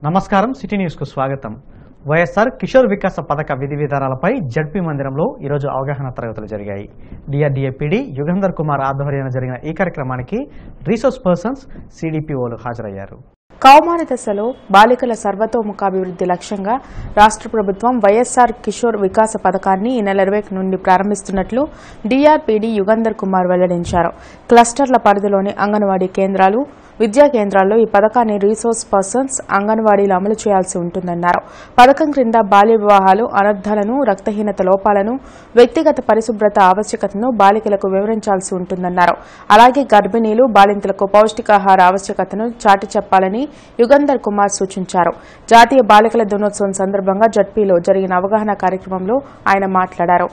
నమస్కారం సిటీ న్యూస్కు స్వాగతం వైఎస్ఆర్ కిషోర్ వికాస పథక విధి విధానాలపై జడ్పీ మందిరంలో ఈరోజు అవగాహన తరగతులు జరిగాయి డిఆర్డీఏ పీడీ యుగంధర్ కుమార్ ఆధ్వర్యాన జరిగిన ఈ కార్యక్రమానికి రీసోర్స్ పర్సన్స్ సిడిపిఓలు హాజరయ్యారు కౌమార దశలో బాలికల సర్వతోముఖాభివృద్ధి లక్ష్యంగా రాష్ట్ర ప్రభుత్వం వైఎస్ఆర్ కిషోర్ వికాస పథకాన్ని ఈ నెల ఇరవై నుండి ప్రారంభిస్తున్నట్లు డీఆర్పీడీ యుగంధర్ కుమార్ వెల్లడించారు క్లస్టర్ల పరిధిలోని అంగన్వాడీ కేంద్రాలు విద్యా కేంద్రాల్లో ఈ పథకాన్ని రీసోర్స్ పర్సన్స్ అంగన్వాడీలు అమలు చేయాల్సి ఉంటుందన్నారు పథకం క్రింద బాల్య వివాహాలు అనర్థాలను రక్తహీనత లోపాలను వ్యక్తిగత పరిశుభ్రత ఆవశ్యకతను బాలికలకు వివరించాల్సి ఉంటుందన్నారు అలాగే గర్భిణీలు బాలింతలకు పౌష్టికాహార ఆవశ్యకతను చాటి చెప్పాలని యుగంధర్ కుమార్ సూచించారు జాతీయ బాలికల దినోత్సవం సందర్భంగా జడ్పీలో జరిగిన అవగాహన కార్యక్రమంలో ఆయన మాట్లాడారు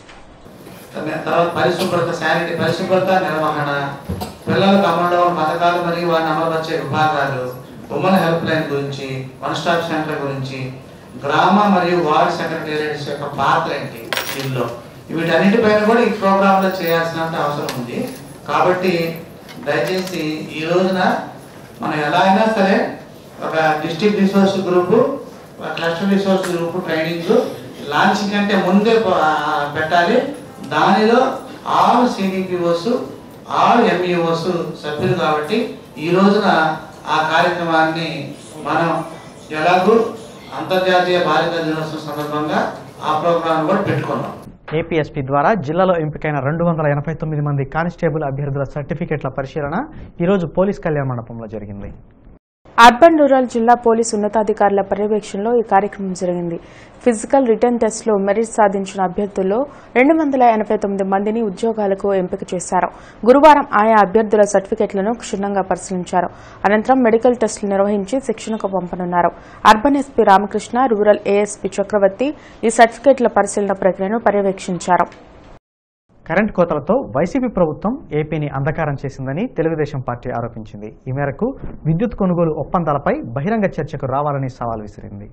తర్వాత పరిశుభ్రత శానిటరీ పరిశుభ్రత నిర్వహణ పిల్లలకు అమలు పథకాలు మరియు వారిని అమలుపరిచే విభాగాలు ఉమెన్ హెల్ప్ లైన్ గురించి వన్ స్టాప్ సెంటర్ గురించి గ్రామ మరియు వార్డ్ సెక్రటేరియట్స్ యొక్క పాత్ర ఏంటి దీనిలో వీటన్నిటిపైన కూడా ఈ ప్రోగ్రాంలో చేయాల్సినంత అవసరం ఉంది కాబట్టి దయచేసి ఈ రోజున మనం ఎలా అయినా సరే ఒక డిస్ట్రిక్ట్ రిసోర్స్ గ్రూపు ఒక cluster resource group training launch కంటే ముందే ప- ఆ, పెట్టాలి దానిలో ఆల్ సిడిపిఓస్ ఆల్ ఎంఈఓస్ సభ్యులు కాబట్టి ఈ రోజున ఆ కార్యక్రమాన్ని మనం ఎలాగూ అంతర్జాతీయ బాలిక దినోత్సవం సందర్భంగా ఆ ప్రోగ్రాం కూడా పెట్టుకున్నాం ఏపీఎస్పీ ద్వారా జిల్లాలో ఎంపికైన రెండు వందల ఎనభై తొమ్మిది మంది కానిస్టేబుల్ అభ్యర్థుల సర్టిఫికెట్ల పరిశీలన ఈరోజు పోలీస్ కళ్యాణ మండపంలో జరిగింది అర్బన్ రూరల్ జిల్లా పోలీసు ఉన్నతాధికారుల పర్యవేక్షణలో ఈ కార్యక్రమం జరిగింది ఫిజికల్ రిటర్న్ టెస్ట్లో మెరిట్ సాధించిన అభ్యర్థుల్లో రెండు వందల ఎనభై తొమ్మిది మందిని ఉద్యోగాలకు ఎంపిక చేశారు గురువారం ఆయా అభ్యర్థుల సర్టిఫికెట్లను క్షుణ్ణంగా పరిశీలించారు అనంతరం మెడికల్ టెస్టులు నిర్వహించి శిక్షణకు పంపనున్నారు urban SP Ramakrishna rural ASP Chakravarthi ఈ సర్టిఫికెట్ల పరిశీలన ప్రక్రియను పర్యవేక్షించారు కరెంట్ కోతలతో వైసీపీ ప్రభుత్వం ఏపీని అంధకారం చేసిందని తెలుగుదేశం పార్టీ ఆరోపించింది ఈ మేరకు విద్యుత్ కొనుగోలు ఒప్పందాలపై బహిరంగ చర్చకు రావాలని సవాల్ విసిరింది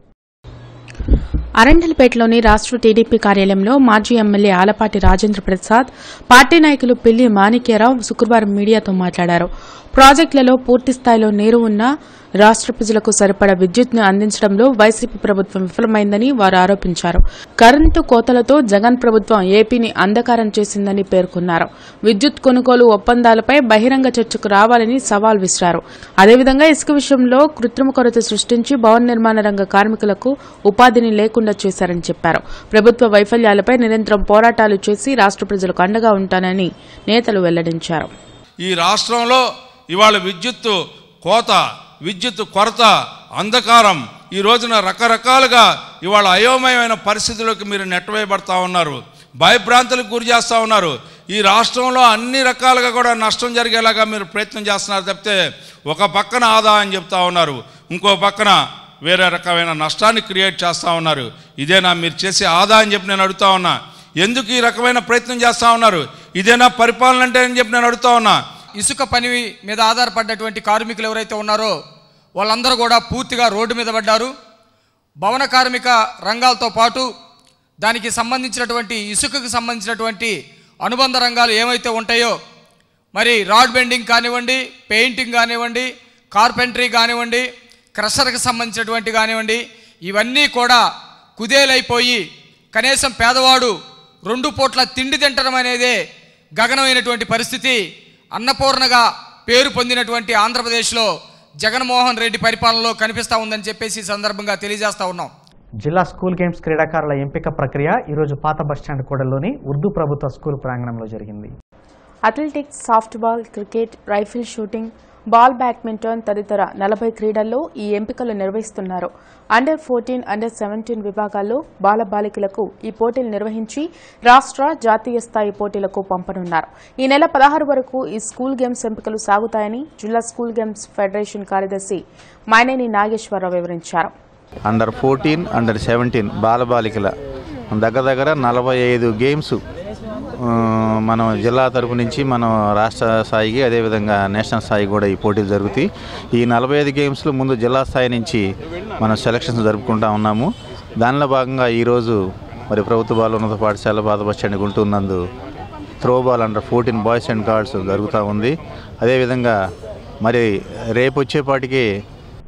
అరండల్పేటలోని రాష్ట్ర టీడీపీ కార్యాలయంలో మాజీ ఎమ్మెల్యే ఆలపాటి రాజేంద్ర ప్రసాద్ పార్టీ నాయకులు పిల్లి మాణిక్యరావు శుక్రవారం మీడియాతో మాట్లాడారు ప్రాజెక్టులలో పూర్తి స్థాయిలో నీరు ఉన్నా రాష్ట్ర ప్రజలకు సరిపడా విద్యుత్ను అందించడంలో వైసీపీ ప్రభుత్వం విఫలమైందని వారు ఆరోపించారు కరెంటు కోతలతో జగన్ ప్రభుత్వం ఏపీని అంధకారం చేసిందని పేర్కొన్నారు విద్యుత్ కొనుగోలు ఒప్పందాలపై బహిరంగ చర్చకు రావాలని సవాల్ విసిరారు అదేవిధంగా ఇసుక విషయంలో కృత్రిమ కొరత సృష్టించి భవన నిర్మాణ రంగ కార్మికులకు ఉపాధిని లేకుండా చేశారని చెప్పారు ప్రభుత్వ వైఫల్యాలపై నిరంతరం పోరాటాలు చేసి రాష్ట్ర ప్రజలకు అండగా ఉంటానని నేతలు వెల్లడించారు ఈ రాష్ట్రంలో ఇవాళ విద్యుత్తు కోత విద్యుత్ కొరత అంధకారం ఈ రోజున రకరకాలుగా ఇవాళ అయోమయమైన పరిస్థితులకు మీరు నెట్టవేయబడతా ఉన్నారు భయభ్రాంతులకు గురి చేస్తూ ఉన్నారు ఈ రాష్ట్రంలో అన్ని రకాలుగా కూడా నష్టం జరిగేలాగా మీరు ప్రయత్నం చేస్తున్నారు తప్పితే ఒక పక్కన ఆదాయం చెప్తా ఉన్నారు ఇంకో పక్కన వేరే రకమైన నష్టాన్ని క్రియేట్ చేస్తూ ఉన్నారు ఇదేనా మీరు చేసే ఆదాయం చెప్పి నేను అడుగుతా ఉన్నా ఎందుకు ఈ రకమైన ప్రయత్నం చేస్తూ ఉన్నారు ఇదేనా పరిపాలన అంటే అని చెప్పి నేను అడుగుతా ఉన్నా ఇసుక పని మీద ఆధారపడ్డటువంటి కార్మికులు ఎవరైతే ఉన్నారో వాళ్ళందరూ కూడా పూర్తిగా రోడ్డు మీద పడ్డారు భవన కార్మిక రంగాలతో పాటు దానికి సంబంధించినటువంటి ఇసుకకు సంబంధించినటువంటి అనుబంధ రంగాలు ఏమైతే ఉంటాయో మరి రాడ్ బెండింగ్ కానివ్వండి పెయింటింగ్ కానివ్వండి కార్పెంటరీ కానివ్వండి క్రషర్కి సంబంధించినటువంటి కానివ్వండి ఇవన్నీ కూడా కుదేలైపోయి కనీసం పేదవాడు రెండు పూట్ల తిండి తింటడం అనేదే గగనమైనటువంటి పరిస్థితి అన్నపూర్ణగా పేరు పొందినటువంటి ఆంధ్రప్రదేశ్లో జగన్మోహన్ రెడ్డి పరిపాలనలో కనిపిస్తూ ఉందని చెప్పేసి ఈ సందర్భంగా తెలియజేస్తా ఉన్నాం జిల్లా స్కూల్ గేమ్స్ క్రీడాకారుల ఎంపిక ప్రక్రియ ఈరోజు పాత బస్టాండ్ కూడల్లోని ఉర్దూ ప్రభుత్వ స్కూల్ ప్రాంగణంలో జరిగింది athletics softball cricket rifle shooting ball badminton తదితర నలభై క్రీడల్లో ఈ ఎంపికలు నిర్వహిస్తున్నారు అండర్ ఫోర్టీన్ అండర్ సెవెంటీన్ విభాగాల్లో బాలబాలికలకు ఈ పోటీలు నిర్వహించి రాష్ట్ర జాతీయ స్థాయి పోటీలకు పంపనున్నారు ఈ నెల పదహారు వరకు ఈ స్కూల్ గేమ్స్ ఎంపికలు సాగుతాయని జిల్లా స్కూల్ గేమ్స్ ఫెడరేషన్ కార్యదర్శి మైనేని నాగేశ్వరరావు వివరించారు అండర్ ఫోర్టీన్ అండర్ సెవెంటీన్ బాలబాలికల దగ్గర దగ్గర నలభై ఐదు గేమ్స్ ఆ, మనం జిల్లా తరపు నుంచి మనం రాష్ట్ర స్థాయికి అదేవిధంగా నేషనల్ స్థాయి కూడా ఈ పోటీలు జరుగుతాయి ఈ నలభై ఐదు గేమ్స్లో ముందు జిల్లా స్థాయి నుంచి మనం సెలక్షన్స్ జరుపుకుంటా ఉన్నాము దానిలో భాగంగా ఈరోజు మరి ప్రభుత్వ బాల ఉన్నత పాఠశాల పాత బస్ స్టాండ్ గుంటూరు నందు throw ball under fourteen boys and girls జరుగుతూ ఉంది అదేవిధంగా మరి రేపు వచ్చేపాటికి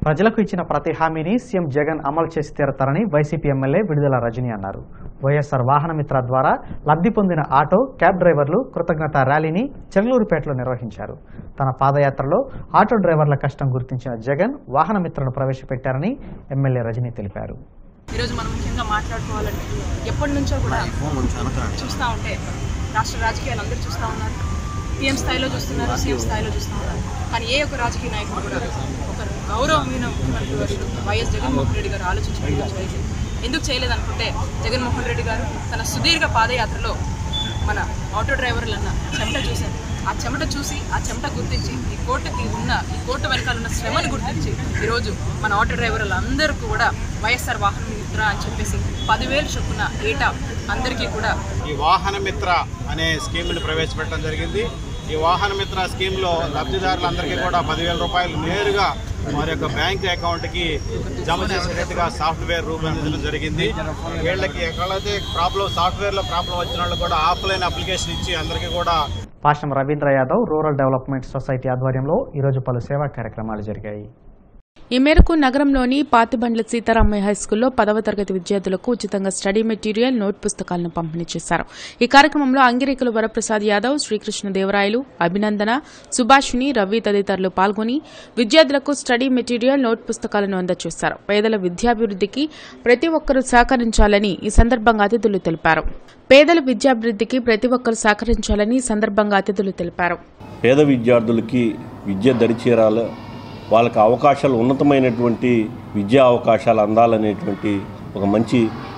ప్రజలకు ఇచ్చిన ప్రతి హామీని సీఎం జగన్ అమలు చేసి తీరతారని వైసీపీ ఎమ్మెల్యే విడుదల రజని అన్నారు వైఎస్ఆర్ వాహనమిత్ర ద్వారా లబ్ధి పొందిన ఆటో క్యాబ్ డ్రైవర్లు కృతజ్ఞత ర్యాలీని చెంగళూరుపేటలో నిర్వహించారు తన పాదయాత్రలో ఆటో డ్రైవర్ల కష్టం గుర్తించిన జగన్ వాహనమిత్రను ప్రవేశపెట్టారని ఎమ్మెల్యే రజని తెలిపారు ఈరోజు మనం ముఖ్యంగా మాట్లాడుకోవాలంటే ఎప్పటి నుంచో కూడా చూస్తూ ఉంటే రాష్ట్ర రాజకీయాలు అందరూ చూస్తూ ఉన్నారు పిఎం స్థాయిలో చూస్తున్నారు సీఎం స్థాయిలో చూస్తూ ఉన్నారు కానీ ఏ ఒక్క రాజకీయ నాయకుడు కూడా ఒక గౌరవమైన ముఖ్యమంత్రి వర్యులు వైఎస్ జగన్మోహన్ రెడ్డి గారు ఆలోచించడం చేయలేదు ఎందుకు చేయలేదు అనుకుంటే జగన్మోహన్ రెడ్డి గారు తన సుదీర్ఘ పాదయాత్రలో మన ఆటో డ్రైవర్లన్న చెమట చూశారు ఆ చెమట చూసి ఆ చెమట గుర్తించి ఈ కోర్టుకి ఉన్న ఈ కోర్టు వెనకాల ఉన్న శ్రమను గుర్తించి ఈరోజు మన ఆటో డ్రైవర్లు అందరూ కూడా వైఎస్ఆర్ వాహన మిత్ర అని చెప్పేసి పదివేలు చొప్పున ఏటా అందరికీ కూడా ఈ వాహన మిత్ర అనే స్కీమ్ని ప్రవేశపెట్టడం జరిగింది ఈ వాహన మిత్ర స్కీమ్లో లబ్ధిదారులందరికీ కూడా పదివేల రూపాయలు నేరుగా వారి యొక్క బ్యాంక్ అకౌంట్కి జమ చేసేటట్టుగా సాఫ్ట్వేర్ రూపొందించడం జరిగింది వీళ్ళకి ఎక్కడైతే ప్రాబ్లం సాఫ్ట్వేర్లో ప్రాబ్లం వచ్చిన వాళ్ళు కూడా ఆఫ్లైన్ అప్లికేషన్ ఇచ్చి అందరికీ కూడా Pasham Ravindra Yadav rural development society ఆధ్వర్యంలో ఈరోజు పలు సేవా కార్యక్రమాలు జరిగాయి ఈ మేరకు నగరంలోని పాతిబండ్ల సీతారామయ్య హైస్కూల్లో పదవ తరగతి విద్యార్థులకు ఉచితంగా స్టడీ మెటీరియల్ నోట్ పుస్తకాలను పంపిణీ చేశారు ఈ కార్యక్రమంలో అంగిరేకుల వరప్రసాద్ యాదవ్ శ్రీకృష్ణదేవరాయలు అభినందన సుభాషిణి రవి తదితరులు పాల్గొని విద్యార్థులకు స్టడీ మెటీరియల్ నోట్ పుస్తకాలను అందజేశారు పేదల విద్యాభివృద్ధికి ప్రతి ఒక్కరూ సహకరించాలని ఈ సందర్భంగా అతిథులు తెలిపారు పేదల విద్యాభివృద్ధికి ప్రతి ఒక్కరూ సహకరించాలని ఈ సందర్భంగా అతిథులు తెలిపారు పేద విద్యార్థులకి విద్య దరిచేరాల వాళ్ళకి అవకాశాలు ఉన్నతమైనటువంటి విద్యా అవకాశాలు అందాలనేటువంటి ఒక మంచి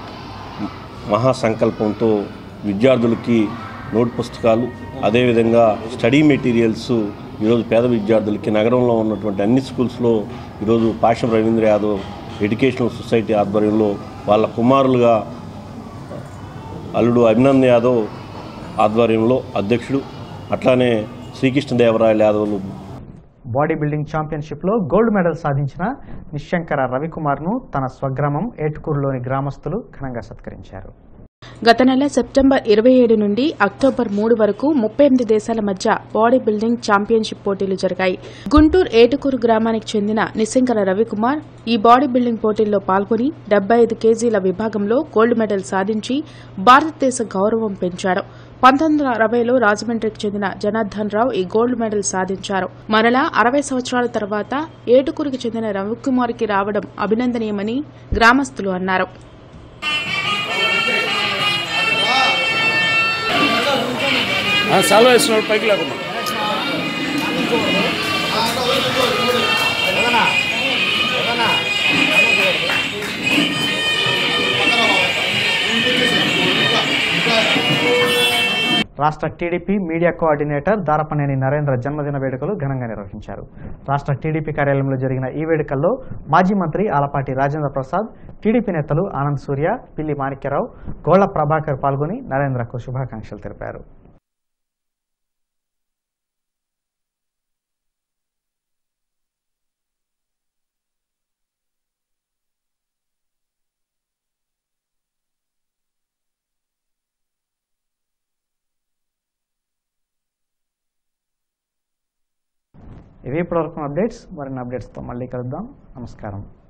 మహాసంకల్పంతో విద్యార్థులకి నోట్ పుస్తకాలు అదేవిధంగా స్టడీ మెటీరియల్స్ ఈరోజు పేద విద్యార్థులకి నగరంలో ఉన్నటువంటి అన్ని స్కూల్స్లో ఈరోజు పాషం రవీంద్ర యాదవ్ ఎడ్యుకేషనల్ సొసైటీ ఆధ్వర్యంలో వాళ్ళ కుమారులుగా అల్లుడు అభినంద్ యాదవ్ ఆధ్వర్యంలో అధ్యక్షుడు అట్లానే శ్రీకృష్ణదేవరాయల యాదవ్లు బాడీ బిల్డింగ్ ఛాంపియన్షిప్లో గోల్డ్ మెడల్ సాధించిన నిశంకర రవికుమార్ను తన స్వగ్రామం ఏటుకూరులోని గ్రామస్తులు ఘనంగా సత్కరించారు గత నెల సెప్టెంబర్ ఇరవై ఏడు నుండి అక్టోబర్ మూడు వరకు ముప్పై ఎనిమిది దేశాల మధ్య బాడీ బిల్డింగ్ ఛాంపియన్షిప్ పోటీలు జరిగాయి గుంటూరు ఏటుకూరు గ్రామానికి చెందిన నిశంకర రవికుమార్ ఈ బాడీ బిల్డింగ్ పోటీల్లో పాల్గొని డెబ్బై ఐదు కేజీల విభాగంలో గోల్డ్ మెడల్ సాధించి భారతదేశ గౌరవం పెంచాడు పంతొమ్మిది వందల అరవైలో రాజమండ్రికి చెందిన జనార్దన్ రావు ఈ గోల్డ్ మెడల్ సాధించారు మరలా అరవై సంవత్సరాల తర్వాత ఏటుకూరుకి చెందిన రవికుమార్కి రావడం అభినందనీయమని గ్రామస్తులు అన్నారు సెలవు వేసినాడు పైకి లేకుండా రాష్ట్ర టీడీపీ మీడియా కోఆర్డినేటర్ దారపనేని నరేంద్ర జన్మదిన వేడుకలు ఘనంగా నిర్వహించారు రాష్ట్ర టీడీపీ కార్యాలయంలో జరిగిన ఈ వేడుకల్లో మాజీ మంత్రి ఆలపాటి రాజేంద్ర ప్రసాద్ టీడీపీ నేతలు ఆనంద్ సూర్య పిల్లి మాణిక్యరావు గోళ్ల ప్రభాకర్ పాల్గొని నరేంద్రకు శుభాకాంక్షలు తెలిపారు ఇవి ఇప్పటివరకు అప్డేట్స్ మరిన్ని అప్డేట్స్తో మళ్ళీ కలుద్దాం నమస్కారం